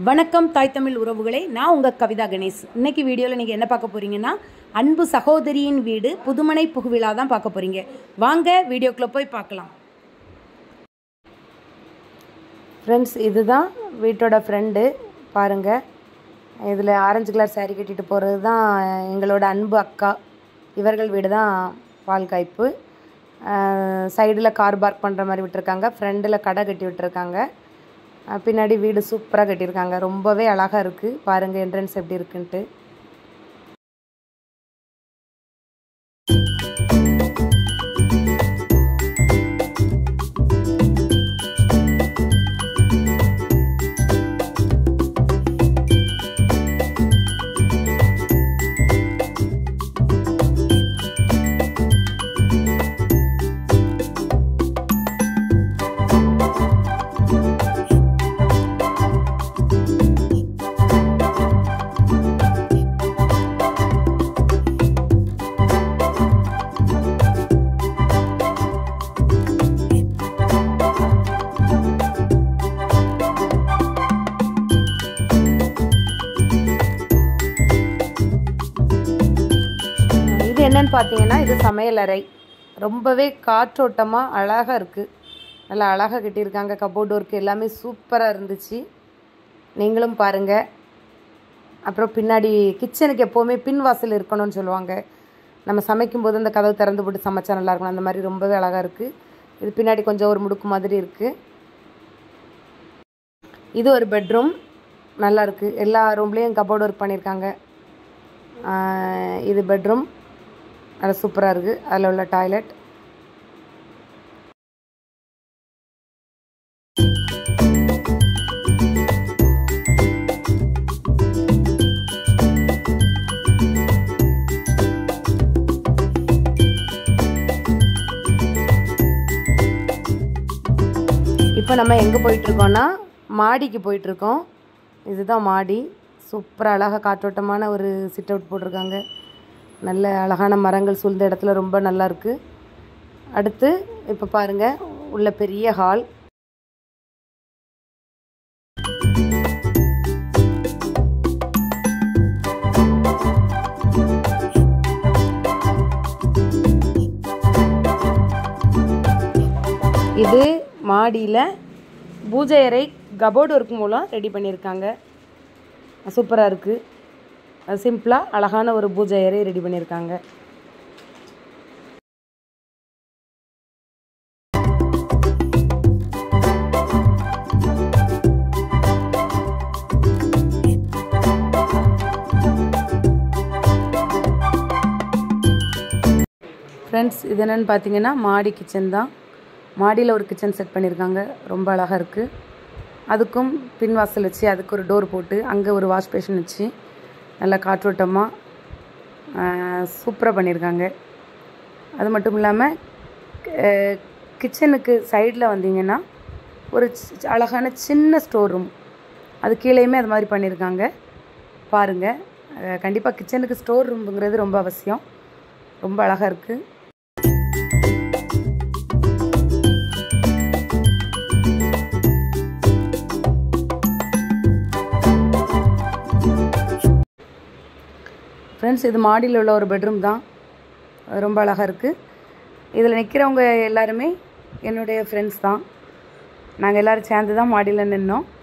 வணக்கம் தாய் தமிழ் உறவுகளே நான் உங்கள் கவிதா கணேஷ் இன்னைக்கு வீடியோவில் நீங்கள் என்ன பார்க்க போறீங்கன்னா அன்பு சகோதரியின் வீடு புதுமனை புகுவிழா தான் பார்க்க போறீங்க வாங்க வீடியோக்குள்ளே போய் பார்க்கலாம் ஃப்ரெண்ட்ஸ் இதுதான் வீட்டோட ஃப்ரெண்டு பாருங்கள் இதில் ஆரஞ்சு கலர் saree கட்டிட்டு போகிறது தான் எங்களோட அன்பு அக்கா இவர்கள் வீடு தான் பால் காய்ப்பு சைடில் கார் பார்க் பண்ணுற மாதிரி விட்டுருக்காங்க ஃப்ரண்டில் கடை கட்டி விட்டுருக்காங்க அஹ் பின்னாடி வீடு சூப்பராக கட்டியிருக்காங்க ரொம்பவே அழகாக இருக்குது பாருங்கள் என்ட்ரன்ஸ் எப்படி இருக்குன்ட்டு இது என்னன்னு பார்த்தீங்கன்னா இது சமையல் அறை ரொம்பவே காற்றோட்டமாக அழகாக இருக்குது நல்லா அழகாக கட்டியிருக்காங்க கபோர்ட் ஒர்க் எல்லாமே சூப்பராக இருந்துச்சு நீங்களும் பாருங்கள் அப்புறம் பின்னாடி கிச்சனுக்கு எப்போவுமே பின் வாசல் இருக்கணும்னு சொல்லுவாங்க நம்ம சமைக்கும்போது அந்த கதவு திறந்து போட்டு சமைச்சா நல்லா இருக்கணும் அந்த மாதிரி ரொம்பவே அழகாக இருக்குது இது பின்னாடி கொஞ்சம் ஒரு முடுக்கு மாதிரி இருக்குது இது ஒரு பெட்ரூம் நல்லா இருக்குது எல்லா ரூம்லேயும் கபோர்ட் ஒர்க் பண்ணியிருக்காங்க ஆஹ் இது பெட்ரூம் நல்லா சூப்பராக இருக்குது அதில் உள்ள டாய்லெட் இப்போ நம்ம எங்கே போயிட்டுருக்கோன்னா மாடிக்கு போயிட்டுருக்கோம் இதுதான் மாடி சூப்பராக அழகாக காற்றோட்டமான ஒரு சிட் அவுட் போட்டிருக்காங்க நல்ல அழகான மரங்கள் சூழ்ந்த இடத்துல ரொம்ப நல்லா இருக்குது அடுத்து இப்போ பாருங்கள் உள்ள பெரிய ஹால் இது மாடியில் பூஜை அறை கபோர்டு ஒர்க் மூலம் ரெடி பண்ணியிருக்காங்க சூப்பராக இருக்குது சிம்பிளாக அழகான ஒரு பூஜை அறை ரெடி பண்ணியிருக்காங்க ஃப்ரெண்ட்ஸ் இது என்னென்னு பார்த்தீங்கன்னா மாடி கிச்சன் தான் மாடியில் ஒரு கிச்சன் செட் பண்ணியிருக்காங்க ரொம்ப அழகாக இருக்குது அதுக்கும் பின் வாசல் வச்சு அதுக்கு ஒரு டோர் போட்டு அங்கே ஒரு வாஷ் பேஷன் வச்சு நல்லா காற்றோட்டமாக சூப்பராக பண்ணியிருக்காங்க அது மட்டும் இல்லாமல் கிச்சனுக்கு சைடில் வந்தீங்கன்னா ஒரு சி- அழகான சின்ன ஸ்டோர் ரூம் அது கீழேயுமே அது மாதிரி பண்ணியிருக்காங்க பாருங்கள் கண்டிப்பாக கிச்சனுக்கு ஸ்டோர் ரூமுங்கிறது ரொம்ப அவசியம் ரொம்ப அழகாக இருக்குது ஃப்ரெண்ட்ஸ் இது மாடியில் உள்ள ஒரு பெட்ரூம் தான் அது ரொம்ப அழகாக இருக்குது இதில் நிற்கிறவங்க எல்லாருமே என்னுடைய ஃப்ரெண்ட்ஸ் தான் நாங்கள் எல்லோரும் சேர்ந்து தான் மாடியில் நின்னோம்